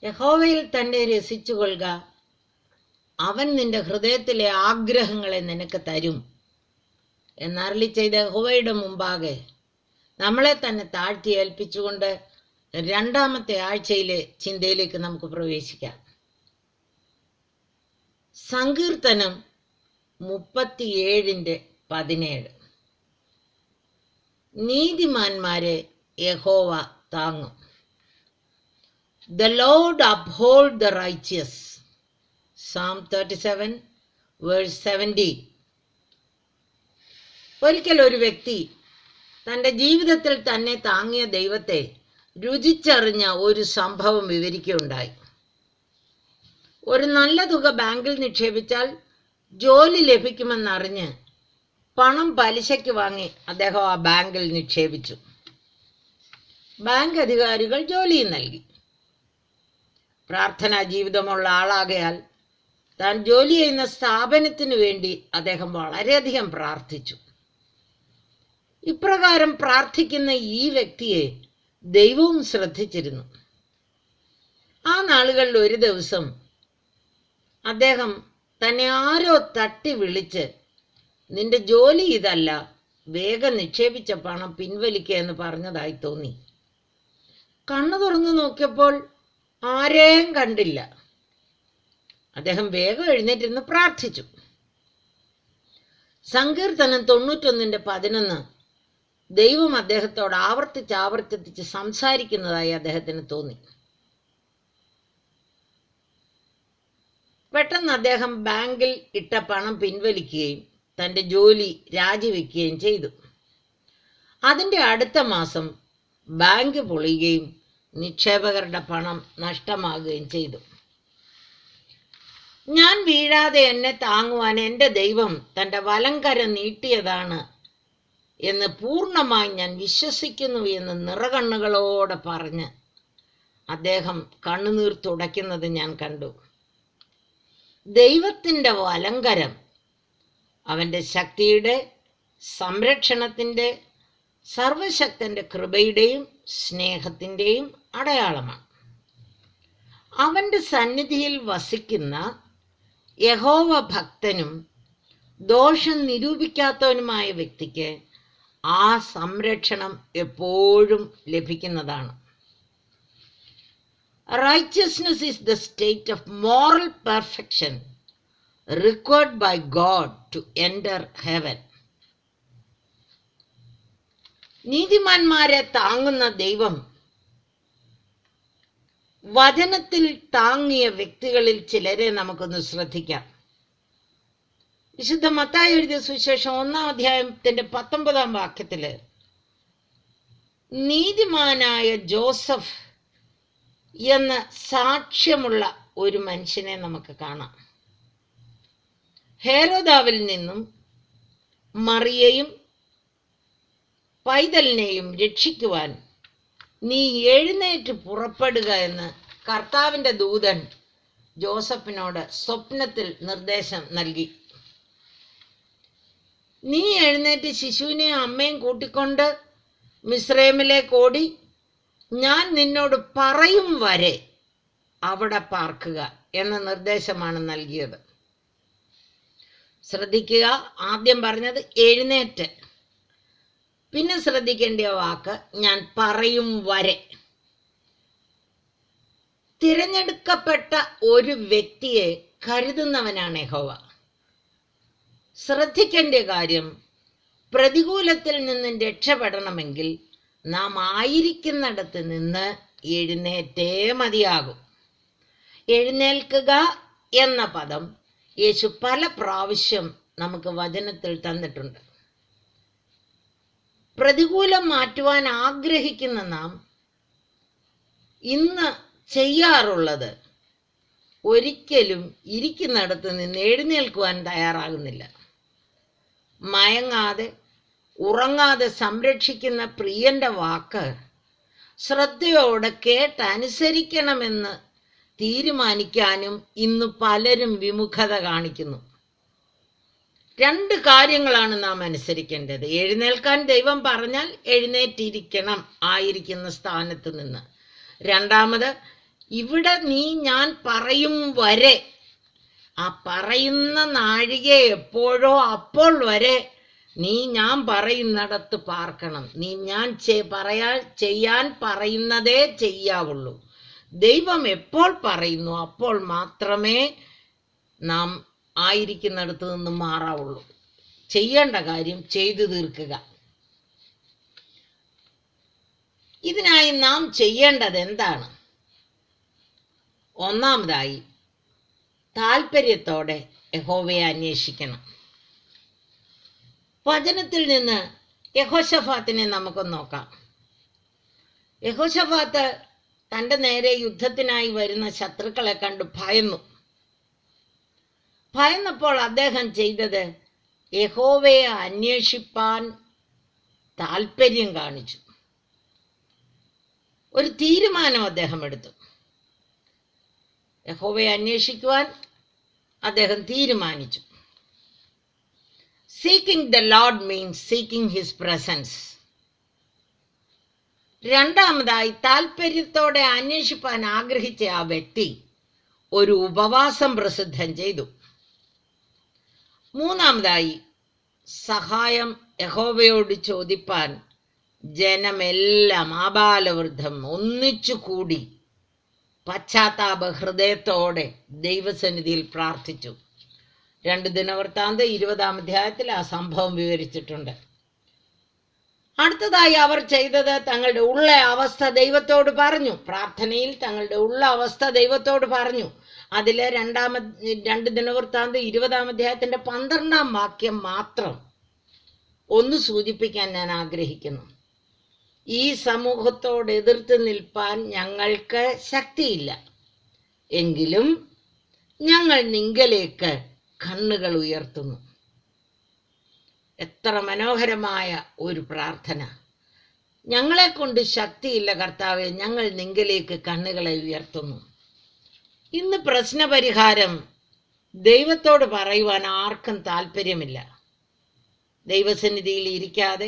യഹോവയിൽ തന്നെ രസിച്ചു കൊള്ളുക അവൻ നിന്റെ ഹൃദയത്തിലെ ആഗ്രഹങ്ങളെ നിനക്ക് തരും എന്നരളി ചെയ്ത യഹോവയുടെ മുമ്പാകെ നമ്മളെ തന്നെ താഴ്ത്തി ഏൽപ്പിച്ചുകൊണ്ട് രണ്ടാമത്തെ ആഴ്ചയിലെ ചിന്തയിലേക്ക് നമുക്ക് പ്രവേശിക്കാം സങ്കീർത്തനം മുപ്പത്തിയേഴിൻ്റെ പതിനേഴ് നീതിമാന്മാരെ യഹോവ താങ്ങും the Lord uphold the righteous Psalm thirty seven verse seventy ഒരിക്കൽ ഒരു വ്യക്തി തൻ്റെ ജീവിതത്തിൽ തന്നെ താങ്ങിയ ദൈവത്തെ രുചിച്ചറിഞ്ഞ ഒരു സംഭവം വിവരിക്കുകയുണ്ടായി ഒരു നല്ല തുക ബാങ്കിൽ നിക്ഷേപിച്ചാൽ ജോലി ലഭിക്കുമെന്നറിഞ്ഞ് പണം പലിശയ്ക്ക് വാങ്ങി അദ്ദേഹം ആ ബാങ്കിൽ നിക്ഷേപിച്ചു ബാങ്ക് അധികാരികൾ ജോലിയും നൽകി പ്രാർത്ഥനാ ജീവിതമുള്ള ആളാകയാൽ താൻ ജോലി ചെയ്യുന്ന സ്ഥാപനത്തിനു വേണ്ടി അദ്ദേഹം വളരെയധികം പ്രാർത്ഥിച്ചു ഇപ്രകാരം പ്രാർത്ഥിക്കുന്ന ഈ വ്യക്തിയെ ദൈവവും ശ്രദ്ധിച്ചിരുന്നു ആ നാളുകളിൽ ഒരു ദിവസം അദ്ദേഹം തന്നെ ആരോ തട്ടി വിളിച്ച് നിന്റെ ജോലി ഇതല്ല വേഗം നിക്ഷേപിച്ച പണം പിൻവലിക്കുക എന്ന് പറഞ്ഞതായി തോന്നി കണ്ണു തുറന്നു നോക്കിയപ്പോൾ ആരെയും കണ്ടില്ല അദ്ദേഹം വേഗം എഴുന്നേറ്റിരുന്ന് പ്രാർത്ഥിച്ചു സങ്കീർത്തനം തൊണ്ണൂറ്റൊന്നിൻ്റെ പതിനൊന്ന് ദൈവം അദ്ദേഹത്തോട് ആവർത്തിച്ച് ആവർത്തിച്ച് സംസാരിക്കുന്നതായി അദ്ദേഹത്തിന് തോന്നി പെട്ടെന്ന് അദ്ദേഹം ബാങ്കിൽ ഇട്ട പണം പിൻവലിക്കുകയും തൻ്റെ ജോലി രാജിവെക്കുകയും ചെയ്തു അതിൻ്റെ അടുത്ത മാസം ബാങ്ക് പൊളിയുകയും നിക്ഷേപകരുടെ പണം നഷ്ടമാകുകയും ചെയ്തു ഞാൻ വീഴാതെ എന്നെ താങ്ങുവാൻ എൻ്റെ ദൈവം തൻ്റെ വലങ്കര നീട്ടിയതാണ് എന്ന് പൂർണ്ണമായി ഞാൻ വിശ്വസിക്കുന്നു എന്ന് നിറകണ്ണുകളോടെ പറഞ്ഞ് അദ്ദേഹം കണ്ണുനീർ തുടയ്ക്കുന്നത് ഞാൻ കണ്ടു ദൈവത്തിൻ്റെ വലങ്കരം അവൻ്റെ ശക്തിയുടെ സംരക്ഷണത്തിൻ്റെ സർവശക്തൻ്റെ കൃപയുടെയും സ്നേഹത്തിൻ്റെയും അടയാളമാണ് അവൻ്റെ സന്നിധിയിൽ വസിക്കുന്ന യഹോവ ഭക്തനും ദോഷം നിരൂപിക്കാത്തവനുമായ വ്യക്തിക്ക് ആ സംരക്ഷണം എപ്പോഴും ലഭിക്കുന്നതാണ് righteousness is the state of moral perfection required by God to enter heaven നീതിമാന്മാരെ താങ്ങുന്ന ദൈവം വചനത്തിൽ താങ്ങിയ വ്യക്തികളിൽ ചിലരെ നമുക്കൊന്ന് ശ്രദ്ധിക്കാം വിശുദ്ധ മത്തായി എഴുതിയ സുവിശേഷം ഒന്നാം അധ്യായത്തിന്റെ പത്തൊമ്പതാം വാക്യത്തില് നീതിമാനായ ജോസഫ് എന്ന സാക്ഷ്യമുള്ള ഒരു മനുഷ്യനെ നമുക്ക് കാണാം ഹേരോദാവിൽ നിന്നും മറിയയും പൈതലിനെയും രക്ഷിക്കുവാൻ നീ എഴുന്നേറ്റ് പുറപ്പെടുക എന്ന് കർത്താവിൻ്റെ ദൂതൻ ജോസഫിനോട് സ്വപ്നത്തിൽ നിർദ്ദേശം നൽകി നീ എഴുന്നേറ്റ് ശിശുവിനെയും അമ്മയും കൂട്ടിക്കൊണ്ട് മിസ്രൈമിലേക്ക് ഓടി ഞാൻ നിന്നോട് പറയും വരെ അവിടെ പാർക്കുക എന്ന നിർദ്ദേശമാണ് നൽകിയത് ശ്രദ്ധിക്കുക ആദ്യം പറഞ്ഞത് എഴുന്നേറ്റ് പിന്നെ ശ്രദ്ധിക്കേണ്ട വാക്ക് ഞാൻ പറയും വരെ തിരഞ്ഞെടുക്കപ്പെട്ട ഒരു വ്യക്തിയെ കരുതുന്നവനാണ് യഹോവ ശ്രദ്ധിക്കേണ്ട കാര്യം പ്രതികൂലത്തിൽ നിന്നും രക്ഷപ്പെടണമെങ്കിൽ നാം ആയിരിക്കുന്നിടത്ത് നിന്ന് എഴുന്നേറ്റേ മതിയാകും എഴുന്നേൽക്കുക എന്ന പദം യേശു പല പ്രാവശ്യം നമുക്ക് വചനത്തിൽ തന്നിട്ടുണ്ട് പ്രതികൂലം മാറ്റുവാൻ ആഗ്രഹിക്കുന്ന നാം ഇന്ന് ചെയ്യാറുള്ളത് ഒരിക്കലും ഇരിക്കുന്നിടത്ത് നിന്ന് എഴുന്നേൽക്കുവാൻ തയ്യാറാകുന്നില്ല മയങ്ങാതെ ഉറങ്ങാതെ സംരക്ഷിക്കുന്ന പ്രിയന്റെ വാക്ക് ശ്രദ്ധയോടെ കേട്ടനുസരിക്കണമെന്ന് തീരുമാനിക്കാനും ഇന്ന് പലരും വിമുഖത കാണിക്കുന്നു രണ്ട് കാര്യങ്ങളാണ് നാം അനുസരിക്കേണ്ടത് എഴുന്നേൽക്കാൻ ദൈവം പറഞ്ഞാൽ എഴുന്നേറ്റിരിക്കണം ആയിരിക്കുന്ന സ്ഥാനത്ത് നിന്ന് രണ്ടാമത് ഇവിടെ നീ ഞാൻ പറയും വരെ ആ പറയുന്ന നാഴിക എപ്പോഴോ അപ്പോൾ വരെ നീ ഞാൻ പറയുന്നിടത്ത് പാർക്കണം നീ ഞാൻ ചെ- പറയാ ചെയ്യാൻ പറയുന്നതേ ചെയ്യാവുള്ളൂ ദൈവം എപ്പോൾ പറയുന്നു അപ്പോൾ മാത്രമേ നാം ആയിരിക്കുന്നിടത്ത് നിന്ന് മാറാവുള്ളൂ ചെയ്യേണ്ട കാര്യം ചെയ്തു തീർക്കുക ഇതിനായി നാം ചെയ്യേണ്ടത് എന്താണ് ഒന്നാമതായി താല്പര്യത്തോടെ യഹോവയെ അന്വേഷിക്കണം വചനത്തിൽ നിന്ന് യഹോഷഫാത്തിനെ നമുക്ക് നോക്കാം യഹോഷഫാത്ത് തൻ്റെ നേരെ യുദ്ധത്തിനായി വരുന്ന ശത്രുക്കളെ കണ്ട് ഭയന്നു ഭയന്നപ്പോൾ അദ്ദേഹം ചെയ്തത് യഹോവയെ അന്വേഷിപ്പാൻ താല്പര്യം കാണിച്ചു ഒരു തീരുമാനം അദ്ദേഹം എടുത്തു യഹോവയെ അന്വേഷിക്കുവാൻ അദ്ദേഹം തീരുമാനിച്ചു seeking the Lord means seeking his presence രണ്ടാമതായി താല്പര്യത്തോടെ അന്വേഷിപ്പാൻ ആഗ്രഹിച്ച ആ വ്യക്തി ഒരു ഉപവാസം പ്രസിദ്ധം ചെയ്തു മൂന്നാമതായി സഹായം യഹോവയോട് ചോദിപ്പാൻ ജനമെല്ലാം ആബാലവൃദ്ധം ഒന്നിച്ചു കൂടി പശ്ചാത്താപ ഹൃദയത്തോടെ ദൈവസന്നിധിയിൽ പ്രാർത്ഥിച്ചു രണ്ട് ദിനവൃത്താന്ത ഇരുപതാം അധ്യായത്തിൽ ആ സംഭവം വിവരിച്ചിട്ടുണ്ട് അടുത്തതായി അവർ ചെയ്തത് തങ്ങളുടെ ഉള്ള അവസ്ഥ ദൈവത്തോട് പറഞ്ഞു പ്രാർത്ഥനയിൽ തങ്ങളുടെ ഉള്ള അവസ്ഥ ദൈവത്തോട് പറഞ്ഞു അതിലെ രണ്ടാമ രണ്ട് ദിനവൃത്താന്ത ഇരുപതാം അധ്യായത്തിന്റെ പന്ത്രണ്ടാം വാക്യം മാത്രം ഒന്ന് സൂചിപ്പിക്കാൻ ഞാൻ ആഗ്രഹിക്കുന്നു ഈ സമൂഹത്തോട് എതിർത്ത് നിൽപ്പാൻ ഞങ്ങൾക്ക് ശക്തിയില്ല എങ്കിലും ഞങ്ങൾ നിങ്കലേക്ക് കണ്ണുകൾ ഉയർത്തുന്നു എത്ര മനോഹരമായ ഒരു പ്രാർത്ഥന ഞങ്ങളെ കൊണ്ട് ശക്തിയില്ല കർത്താവെ ഞങ്ങൾ നിങ്കലേക്ക് കണ്ണുകളെ ഉയർത്തുന്നു ഇന്ന് പ്രശ്നപരിഹാരം ദൈവത്തോട് പറയുവാൻ ആർക്കും താല്പര്യമില്ല ദൈവസന്നിധിയിൽ ഇരിക്കാതെ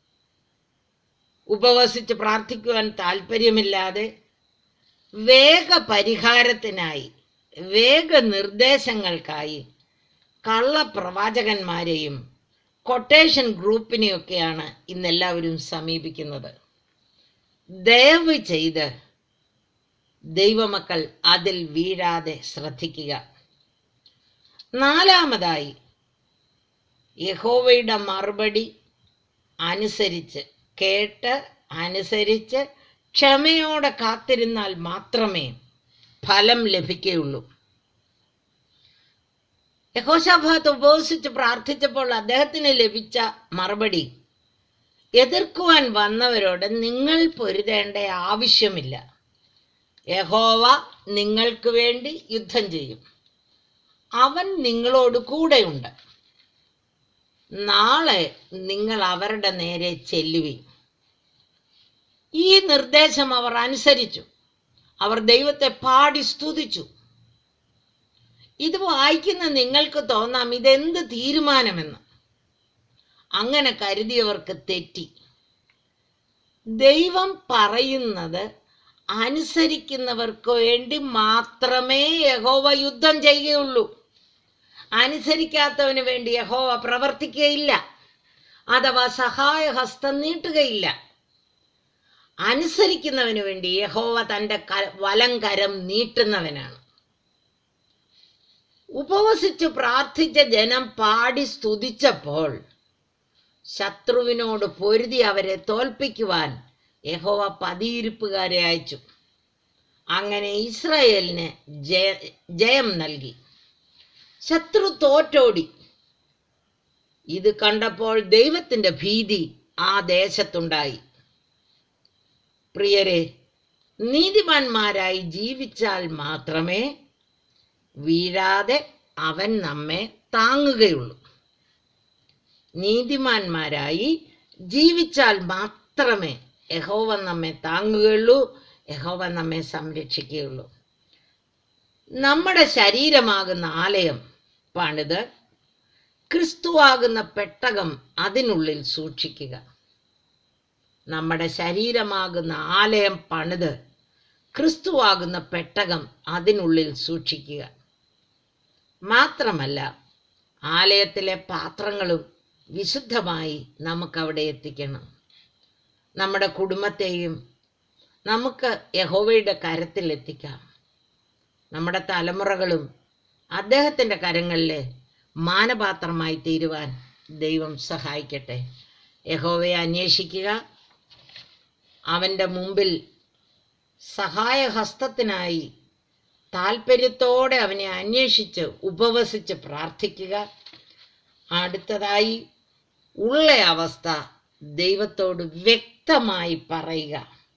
ഉപവസിച്ച് പ്രാർത്ഥിക്കുവാൻ താല്പര്യമില്ലാതെ വേഗ പരിഹാരത്തിനായി വേഗ നിർദ്ദേശങ്ങൾക്കായി കള്ളപ്രവാചകന്മാരെയും കൊട്ടേഷൻ ഗ്രൂപ്പിനെയൊക്കെയാണ് ഇന്നെല്ലാവരും സമീപിക്കുന്നത് ദയവ് ചെയ്ത് ദൈവമക്കൾ അതിൽ വീഴാതെ ശ്രദ്ധിക്കുക നാലാമതായി യഹോവയുടെ മറുപടി അനുസരിച്ച് കേട്ട് അനുസരിച്ച് ക്ഷമയോടെ കാത്തിരുന്നാൽ മാത്രമേ ഫലം ലഭിക്കുകയുള്ളൂ യഹോഷാഭാത്ത് ഉപവസിച്ച് പ്രാർത്ഥിച്ചപ്പോൾ അദ്ദേഹത്തിന് ലഭിച്ച മറുപടി എതിർക്കുവാൻ വന്നവരോട് നിങ്ങൾ പൊരുതേണ്ട ആവശ്യമില്ല യഹോവ നിങ്ങൾക്ക് വേണ്ടി യുദ്ധം ചെയ്യും അവൻ നിങ്ങളോട് കൂടെയുണ്ട് നാളെ നിങ്ങൾ അവരുടെ നേരെ ചെല്ലുവിൻ ഈ നിർദ്ദേശം അവർ അനുസരിച്ചു അവർ ദൈവത്തെ പാടി സ്തുതിച്ചു ഇത് വായിക്കുന്ന നിങ്ങൾക്ക് തോന്നാം ഇതെന്ത് തീരുമാനമെന്ന് അങ്ങനെ കരുതിയവർക്ക് തെറ്റി ദൈവം പറയുന്നത് അനുസരിക്കുന്നവർക്ക് വേണ്ടി മാത്രമേ യഹോവ യുദ്ധം ചെയ്യുകയുള്ളൂ അനുസരിക്കാത്തവന് വേണ്ടി യഹോവ പ്രവർത്തിക്കുകയില്ല അഥവാ സഹായഹസ്തം നീട്ടുകയില്ല അനുസരിക്കുന്നവന് വേണ്ടി യഹോവ തൻ്റെ ക- വലം കരം നീട്ടുന്നവനാണ് ഉപവസിച്ച് പ്രാർത്ഥിച്ച ജനം പാടി സ്തുതിച്ചപ്പോൾ ശത്രുവിനോട് പൊരുതി അവരെ തോൽപ്പിക്കുവാൻ യഹോവ പതിയിരിപ്പുകാരെ അയച്ചു അങ്ങനെ ഇസ്രായേലിന് ജയ ജയം നൽകി ശത്രു തോറ്റോടി ഇത് കണ്ടപ്പോൾ ദൈവത്തിന്റെ ഭീതി ആ ദേശത്തുണ്ടായി പ്രിയരെ നീതിമാന്മാരായി ജീവിച്ചാൽ മാത്രമേ വീഴാതെ അവൻ നമ്മെ താങ്ങുകയുള്ളൂ നീതിമാന്മാരായി ജീവിച്ചാൽ മാത്രമേ യഹോവ നമ്മെ താങ്ങുകയുള്ളൂ യഹോവ നമ്മെ സംരക്ഷിക്കുകയുള്ളൂ നമ്മുടെ ശരീരമാകുന്ന ആലയം പണിത് ക്രിസ്തുവാകുന്ന പെട്ടകം അതിനുള്ളിൽ സൂക്ഷിക്കുക നമ്മുടെ ശരീരമാകുന്ന ആലയം പണിത് ക്രിസ്തുവാകുന്ന പെട്ടകം അതിനുള്ളിൽ സൂക്ഷിക്കുക മാത്രമല്ല ആലയത്തിലെ പാത്രങ്ങളും വിശുദ്ധമായി നമുക്കവിടെ എത്തിക്കണം നമ്മുടെ കുടുംബത്തെയും നമുക്ക് യഹോവയുടെ കരത്തിൽ എത്തിക്കാം നമ്മുടെ തലമുറകളും അദ്ദേഹത്തിൻ്റെ കരങ്ങളിലെ മാനപാത്രമായി തീരുവാൻ ദൈവം സഹായിക്കട്ടെ യഹോവയെ അന്വേഷിക്കുക അവൻ്റെ മുമ്പിൽ സഹായഹസ്തത്തിനായി താല്പര്യത്തോടെ അവനെ അന്വേഷിച്ച് ഉപവസിച്ച് പ്രാർത്ഥിക്കുക അടുത്തതായി ഉള്ള അവസ്ഥ ദൈവത്തോട് വ്യക്തമായി പറയുക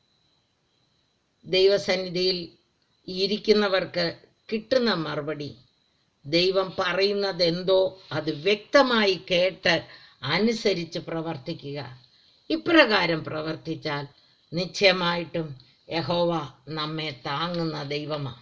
ദൈവസന്നിധിയിൽ ഇരിക്കുന്നവർക്ക് കിട്ടുന്ന മറുപടി ദൈവം പറയുന്നത് എന്തോ അത് വ്യക്തമായി കേട്ട് അനുസരിച്ച് പ്രവർത്തിക്കുക ഇപ്രകാരം പ്രവർത്തിച്ചാൽ നിശ്ചയമായിട്ടും യഹോവ നമ്മെ താങ്ങുന്ന ദൈവമാണ്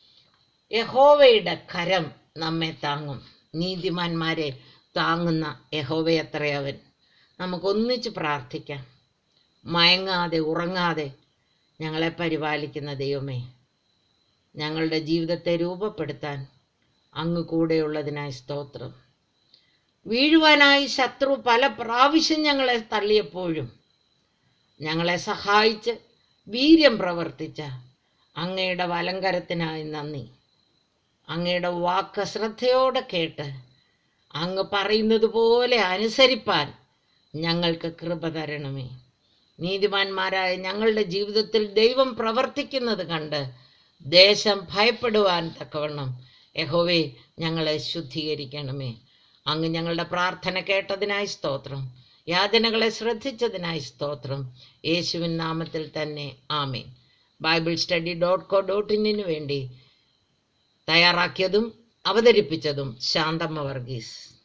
യഹോവയുടെ കരം നമ്മെ താങ്ങും നീതിമാന്മാരെ താങ്ങുന്ന യഹോവയത്രയവൻ നമുക്കൊന്നിച്ച് പ്രാർത്ഥിക്കാം മയങ്ങാതെ ഉറങ്ങാതെ ഞങ്ങളെ പരിപാലിക്കുന്ന ദൈവമേ ഞങ്ങളുടെ ജീവിതത്തെ രൂപപ്പെടുത്താൻ അങ്ങ് കൂടെയുള്ളതിനായി സ്തോത്രം വീഴുവാനായി ശത്രു പല പ്രാവശ്യം ഞങ്ങളെ തള്ളിയപ്പോഴും ഞങ്ങളെ സഹായിച്ച് വീര്യം പ്രവർത്തിച്ച അങ്ങയുടെ വലങ്കരത്തിനായി നന്ദി അങ്ങയുടെ വാക്ക് ശ്രദ്ധയോടെ കേട്ട് അങ്ങ് പറയുന്നത് പോലെ അനുസരിപ്പാൻ ഞങ്ങൾക്ക് കൃപ തരണമേ നീതിമാന്മാരായ ഞങ്ങളുടെ ജീവിതത്തിൽ ദൈവം പ്രവർത്തിക്കുന്നത് കണ്ട് ദേശം ഭയപ്പെടുവാൻ തക്കവണ്ണം യഹോവേ ഞങ്ങളെ ശുദ്ധീകരിക്കണമേ അങ്ങ് ഞങ്ങളുടെ പ്രാർത്ഥന കേട്ടതിനായി സ്തോത്രം യാതനകളെ ശ്രദ്ധിച്ചതിനായി സ്തോത്രം യേശുവിൻ നാമത്തിൽ തന്നെ ആമേൻ Bible study dot co dot ഇന്നിനു വേണ്ടി തയ്യാറാക്കിയതും അവതരിപ്പിച്ചതും ശാന്തമ്മ വർഗീസ്